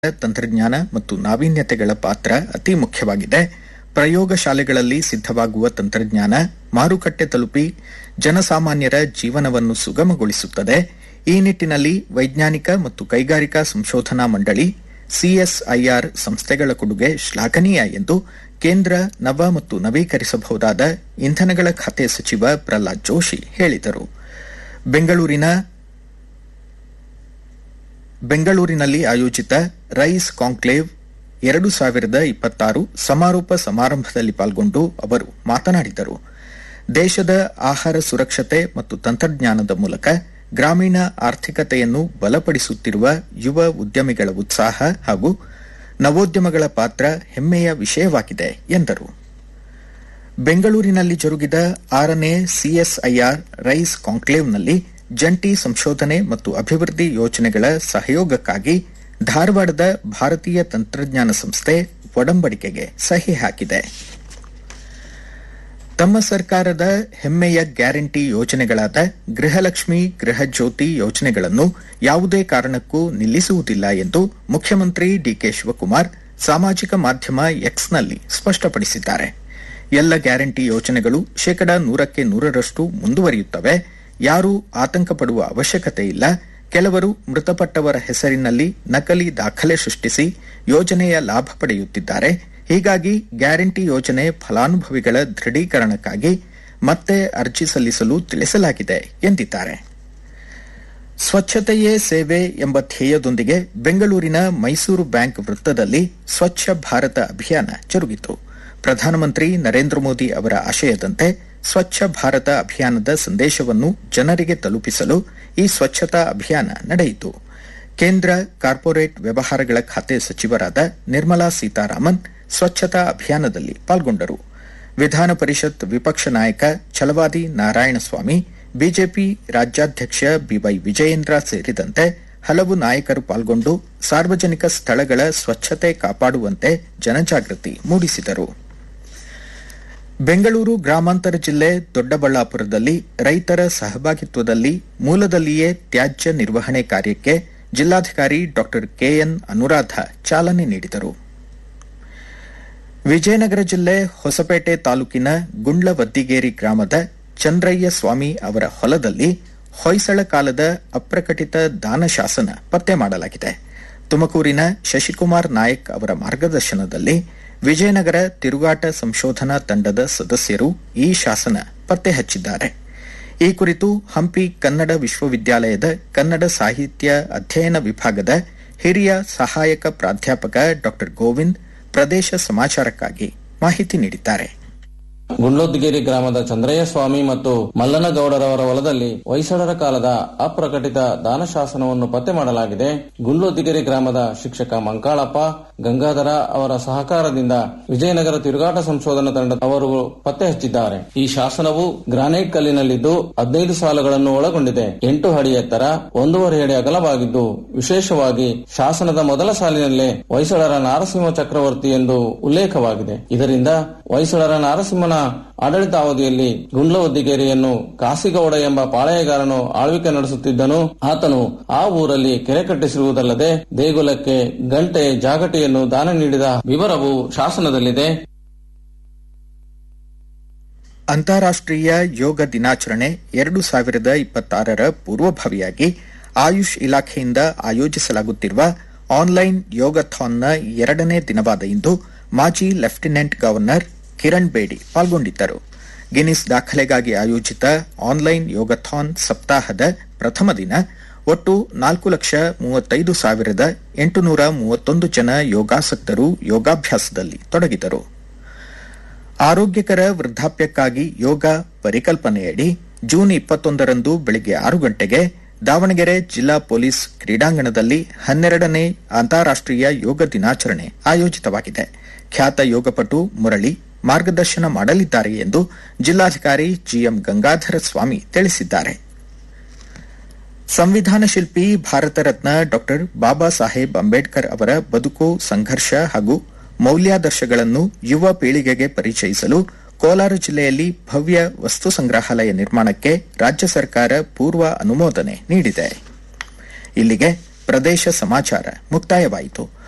ತಂತ್ರಜ್ಞಾನ ಮತ್ತು ನಾವೀನ್ಯತೆಗಳ ಪಾತ್ರ ಅತಿ ಮುಖ್ಯವಾಗಿದೆ ಪ್ರಯೋಗಶಾಲೆಗಳಲ್ಲಿ ಸಿದ್ದವಾಗುವ ತಂತ್ರಜ್ಞಾನ ಮಾರುಕಟ್ಟೆ ತಲುಪಿ ಜನಸಾಮಾನ್ಯರ ಜೀವನವನ್ನು ಸುಗಮಗೊಳಿಸುತ್ತದೆ ಈ ನಿಟ್ಟಿನಲ್ಲಿ ವೈಜ್ಞಾನಿಕ ಮತ್ತು ಕೈಗಾರಿಕಾ ಸಂಶೋಧನಾ ಮಂಡಳಿ ಸಿಎಸ್ಐಆರ್ ಸಂಸ್ಥೆಗಳ ಕೊಡುಗೆ ಶ್ಲಾಘನೀಯ ಎಂದು ಕೇಂದ್ರ ನವ ಮತ್ತು ನವೀಕರಿಸಬಹುದಾದ ಇಂಧನಗಳ ಖಾತೆ ಸಚಿವ ಪ್ರಹ್ಲಾದ್ ಜೋಶಿ ಹೇಳಿದರು ಬೆಂಗಳೂರಿನ ಬೆಂಗಳೂರಿನಲ್ಲಿ ಆಯೋಜಿತ ರೈಸ್ ಕಾಂಕ್ಲೇವ್ ಎರಡು ಸಾವಿರದ ಇಪ್ಪತ್ತಾರು ಸಮಾರೋಪ ಸಮಾರಂಭದಲ್ಲಿ ಪಾಲ್ಗೊಂಡು ಅವರು ಮಾತನಾಡಿದರು ದೇಶದ ಆಹಾರ ಸುರಕ್ಷತೆ ಮತ್ತು ತಂತ್ರಜ್ಞಾನದ ಮೂಲಕ ಗ್ರಾಮೀಣ ಆರ್ಥಿಕತೆಯನ್ನು ಬಲಪಡಿಸುತ್ತಿರುವ ಯುವ ಉದ್ಯಮಿಗಳ ಉತ್ಸಾಹ ಹಾಗೂ ನವೋದ್ಯಮಗಳ ಪಾತ್ರ ಹೆಮ್ಮೆಯ ವಿಷಯವಾಗಿದೆ ಎಂದರು ಬೆಂಗಳೂರಿನಲ್ಲಿ ಜರುಗಿದ ಆರನೇ ಸಿಎಸ್ಐಆರ್ ರೈಸ್ ಕಾಂಕ್ಲೇವ್ನಲ್ಲಿ ಜಂಟಿ ಸಂಶೋಧನೆ ಮತ್ತು ಅಭಿವೃದ್ಧಿ ಯೋಜನೆಗಳ ಸಹಯೋಗಕ್ಕಾಗಿ ಧಾರವಾಡದ ಭಾರತೀಯ ತಂತ್ರಜ್ಞಾನ ಸಂಸ್ಥೆ ಒಡಂಬಡಿಕೆಗೆ ಸಹಿ ಹಾಕಿದೆ ತಮ್ಮ ಸರ್ಕಾರದ ಹೆಮ್ಮೆಯ ಗ್ಯಾರಂಟಿ ಯೋಜನೆಗಳಾದ ಗೃಹಲಕ್ಷ್ಮಿ ಗೃಹಜ್ಯೋತಿ ಯೋಜನೆಗಳನ್ನು ಯಾವುದೇ ಕಾರಣಕ್ಕೂ ನಿಲ್ಲಿಸುವುದಿಲ್ಲ ಎಂದು ಮುಖ್ಯಮಂತ್ರಿ ಡಿಕೆ ಶಿವಕುಮಾರ್ ಸಾಮಾಜಿಕ ಮಾಧ್ಯಮ ಎಕ್ಸ್ನಲ್ಲಿ ಸ್ಪಷ್ಟಪಡಿಸಿದ್ದಾರೆ ಎಲ್ಲ ಗ್ಯಾರಂಟಿ ಯೋಜನೆಗಳು ಶೇಕಡಾ ನೂರಕ್ಕೆ ನೂರರಷ್ಟು ಮುಂದುವರಿಯುತ್ತವೆ ಯಾರೂ ಆತಂಕ ಪಡುವ ಅವಶ್ಯಕತೆ ಇಲ್ಲ ಕೆಲವರು ಮೃತಪಟ್ಟವರ ಹೆಸರಿನಲ್ಲಿ ನಕಲಿ ದಾಖಲೆ ಸೃಷ್ಟಿಸಿ ಯೋಜನೆಯ ಲಾಭ ಪಡೆಯುತ್ತಿದ್ದಾರೆ ಹೀಗಾಗಿ ಗ್ಯಾರಂಟಿ ಯೋಜನೆ ಫಲಾನುಭವಿಗಳ ದೃಢೀಕರಣಕ್ಕಾಗಿ ಮತ್ತೆ ಅರ್ಜಿ ಸಲ್ಲಿಸಲು ತಿಳಿಸಲಾಗಿದೆ ಎಂದಿದ್ದಾರೆ ಸ್ವಚ್ಛತೆಯೇ ಸೇವೆ ಎಂಬ ಧ್ಯೇಯದೊಂದಿಗೆ ಬೆಂಗಳೂರಿನ ಮೈಸೂರು ಬ್ಯಾಂಕ್ ವೃತ್ತದಲ್ಲಿ ಸ್ವಚ್ಛ ಭಾರತ ಅಭಿಯಾನ ಜರುಗಿತು ಪ್ರಧಾನಮಂತ್ರಿ ನರೇಂದ್ರ ಮೋದಿ ಅವರ ಆಶಯದಂತೆ ಸ್ವಚ್ಛ ಭಾರತ ಅಭಿಯಾನದ ಸಂದೇಶವನ್ನು ಜನರಿಗೆ ತಲುಪಿಸಲು ಈ ಸ್ವಚ್ಛತಾ ಅಭಿಯಾನ ನಡೆಯಿತು ಕೇಂದ್ರ ಕಾರ್ಪೊರೇಟ್ ವ್ಯವಹಾರಗಳ ಖಾತೆ ಸಚಿವರಾದ ನಿರ್ಮಲಾ ಸೀತಾರಾಮನ್ ಸ್ವಚ್ಛತಾ ಅಭಿಯಾನದಲ್ಲಿ ಪಾಲ್ಗೊಂಡರು ವಿಧಾನ ಪರಿಷತ್ ವಿಪಕ್ಷ ನಾಯಕ ಛಲವಾದಿ ನಾರಾಯಣಸ್ವಾಮಿ ಬಿಜೆಪಿ ರಾಜ್ಯಾಧ್ಯಕ್ಷ ಬಿವೈ ವಿಜಯೇಂದ್ರ ಸೇರಿದಂತೆ ಹಲವು ನಾಯಕರು ಪಾಲ್ಗೊಂಡು ಸಾರ್ವಜನಿಕ ಸ್ಥಳಗಳ ಸ್ವಚ್ಛತೆ ಕಾಪಾಡುವಂತೆ ಜನಜಾಗೃತಿ ಮೂಡಿಸಿದರು ಬೆಂಗಳೂರು ಗ್ರಾಮಾಂತರ ಜಿಲ್ಲೆ ದೊಡ್ಡಬಳ್ಳಾಪುರದಲ್ಲಿ ರೈತರ ಸಹಭಾಗಿತ್ವದಲ್ಲಿ ಮೂಲದಲ್ಲಿಯೇ ತ್ಯಾಜ್ಯ ನಿರ್ವಹಣೆ ಕಾರ್ಯಕ್ಕೆ ಜಿಲ್ಲಾಧಿಕಾರಿ ಡಾ ಕೆಎನ್ ಅನುರಾಧ ಚಾಲನೆ ನೀಡಿದರು ವಿಜಯನಗರ ಜಿಲ್ಲೆ ಹೊಸಪೇಟೆ ತಾಲೂಕಿನ ಗುಂಡ್ಲವದ್ದಿಗೇರಿ ಗ್ರಾಮದ ಚಂದ್ರಯ್ಯ ಸ್ವಾಮಿ ಅವರ ಹೊಲದಲ್ಲಿ ಹೊಯ್ಸಳ ಕಾಲದ ಅಪ್ರಕಟಿತ ದಾನಶಾಸನ ಪತ್ತೆ ಮಾಡಲಾಗಿದೆ ತುಮಕೂರಿನ ಶಶಿಕುಮಾರ್ ನಾಯಕ್ ಅವರ ಮಾರ್ಗದರ್ಶನದಲ್ಲಿ ವಿಜಯನಗರ ತಿರುಗಾಟ ಸಂಶೋಧನಾ ತಂಡದ ಸದಸ್ಯರು ಈ ಶಾಸನ ಪತ್ತೆ ಹಚ್ಚಿದ್ದಾರೆ ಈ ಕುರಿತು ಹಂಪಿ ಕನ್ನಡ ವಿಶ್ವವಿದ್ಯಾಲಯದ ಕನ್ನಡ ಸಾಹಿತ್ಯ ಅಧ್ಯಯನ ವಿಭಾಗದ ಹಿರಿಯ ಸಹಾಯಕ ಪ್ರಾಧ್ಯಾಪಕ ಡಾ ಗೋವಿಂದ್ ಪ್ರದೇಶ ಸಮಾಚಾರಕ್ಕಾಗಿ ಮಾಹಿತಿ ನೀಡಿದ್ದಾರೆ ಗುಂಡ್ಲೋದ್ಗಿರಿ ಗ್ರಾಮದ ಚಂದ್ರಯ್ಯ ಸ್ವಾಮಿ ಮತ್ತು ಮಲ್ಲನಗೌಡರವರ ಹೊಲದಲ್ಲಿ ಹೊಯ್ಸಳರ ಕಾಲದ ಅಪ್ರಕಟಿತ ದಾನಶಾಸನವನ್ನು ಪತ್ತೆ ಮಾಡಲಾಗಿದೆ ಗುಂಡ್ಲೋದ್ಗಿರಿ ಗ್ರಾಮದ ಶಿಕ್ಷಕ ಮಂಕಾಳಪ್ಪ ಗಂಗಾಧರ ಅವರ ಸಹಕಾರದಿಂದ ವಿಜಯನಗರ ತಿರುಗಾಟ ಸಂಶೋಧನಾ ತಂಡ ಅವರು ಪತ್ತೆ ಹಚ್ಚಿದ್ದಾರೆ ಈ ಶಾಸನವು ಗ್ರಾನೈಟ್ ಕಲ್ಲಿನಲ್ಲಿದ್ದು ಹದಿನೈದು ಸಾಲುಗಳನ್ನು ಒಳಗೊಂಡಿದೆ ಎಂಟು ಅಡಿ ಎತ್ತರ ಒಂದೂವರೆ ಅಡಿ ಅಗಲವಾಗಿದ್ದು ವಿಶೇಷವಾಗಿ ಶಾಸನದ ಮೊದಲ ಸಾಲಿನಲ್ಲೇ ಹೊಯ್ಸಳರ ನಾರಸಿಂಹ ಚಕ್ರವರ್ತಿ ಎಂದು ಉಲ್ಲೇಖವಾಗಿದೆ ಇದರಿಂದ ಹೊಯ್ಸಳರ ನಾರಸಿಂಹನ ಆಡಳಿತಾವಧಿಯಲ್ಲಿ ಗುಂಡ್ಲವದ್ದಿಗೇರಿಯನ್ನು ಕಾಸಿಗೌಡ ಎಂಬ ಪಾಳೆಯಗಾರನು ಆಳ್ವಿಕೆ ನಡೆಸುತ್ತಿದ್ದನು ಆತನು ಆ ಊರಲ್ಲಿ ಕೆರೆ ಕಟ್ಟಿಸಿರುವುದಲ್ಲದೆ ದೇಗುಲಕ್ಕೆ ಗಂಟೆ ಜಾಗಟೆಯನ್ನು ದಾನ ನೀಡಿದ ವಿವರವು ಶಾಸನದಲ್ಲಿದೆ ಅಂತಾರಾಷ್ಟೀಯ ಯೋಗ ದಿನಾಚರಣೆ ಎರಡು ಸಾವಿರದ ಇಪ್ಪತ್ತಾರರ ಪೂರ್ವಭಾವಿಯಾಗಿ ಆಯುಷ್ ಇಲಾಖೆಯಿಂದ ಆಯೋಜಿಸಲಾಗುತ್ತಿರುವ ಆನ್ಲೈನ್ ಯೋಗಥಾನ್ನ ಎರಡನೇ ದಿನವಾದ ಇಂದು ಮಾಜಿ ಲೆಫ್ಟಿನೆಂಟ್ ಗವರ್ನರ್ ಕಿರಣ್ ಬೇಡಿ ಪಾಲ್ಗೊಂಡಿದ್ದರು ಗಿನ್ನಿಸ್ ದಾಖಲೆಗಾಗಿ ಆಯೋಜಿತ ಆನ್ಲೈನ್ ಯೋಗಥಾನ್ ಸಪ್ತಾಹದ ಪ್ರಥಮ ದಿನ ಒಟ್ಟು ನಾಲ್ಕು ಲಕ್ಷ ಮೂವತ್ತೈದು ಸಾವಿರದ ಎಂಟುನೂರ ಮೂವತ್ತೊಂದು ಜನ ಯೋಗಾಸಕ್ತರು ಯೋಗಾಭ್ಯಾಸದಲ್ಲಿ ತೊಡಗಿದರು ಆರೋಗ್ಯಕರ ವೃದ್ಧಾಪ್ಯಕ್ಕಾಗಿ ಯೋಗ ಪರಿಕಲ್ಪನೆಯಡಿ ಜೂನ್ ಇಪ್ಪತ್ತೊಂದರಂದು ಬೆಳಗ್ಗೆ ಆರು ಗಂಟೆಗೆ ದಾವಣಗೆರೆ ಜಿಲ್ಲಾ ಪೊಲೀಸ್ ಕ್ರೀಡಾಂಗಣದಲ್ಲಿ ಹನ್ನೆರಡನೇ ಅಂತಾರಾಷ್ಟೀಯ ಯೋಗ ದಿನಾಚರಣೆ ಆಯೋಜಿತವಾಗಿದೆ ಖ್ಯಾತ ಯೋಗಪಟು ಮುರಳಿ ಮಾರ್ಗದರ್ಶನ ಮಾಡಲಿದ್ದಾರೆ ಎಂದು ಜಿಲ್ಲಾಧಿಕಾರಿ ಜಿಎಂ ಗಂಗಾಧರ ಸ್ವಾಮಿ ತಿಳಿಸಿದ್ದಾರೆ ಸಂವಿಧಾನ ಶಿಲ್ಪಿ ಭಾರತ ರತ್ನ ಡಾ ಬಾಬಾ ಸಾಹೇಬ್ ಅಂಬೇಡ್ಕರ್ ಅವರ ಬದುಕು ಸಂಘರ್ಷ ಹಾಗೂ ಮೌಲ್ಯಾದರ್ಶಗಳನ್ನು ಯುವ ಪೀಳಿಗೆಗೆ ಪರಿಚಯಿಸಲು ಕೋಲಾರ ಜಿಲ್ಲೆಯಲ್ಲಿ ಭವ್ಯ ವಸ್ತು ಸಂಗ್ರಹಾಲಯ ನಿರ್ಮಾಣಕ್ಕೆ ರಾಜ್ಯ ಸರ್ಕಾರ ಪೂರ್ವ ಅನುಮೋದನೆ ನೀಡಿದೆ ಇಲ್ಲಿಗೆ ಪ್ರದೇಶ ಸಮಾಚಾರ ಮುಕ್ತಾಯವಾಯಿತು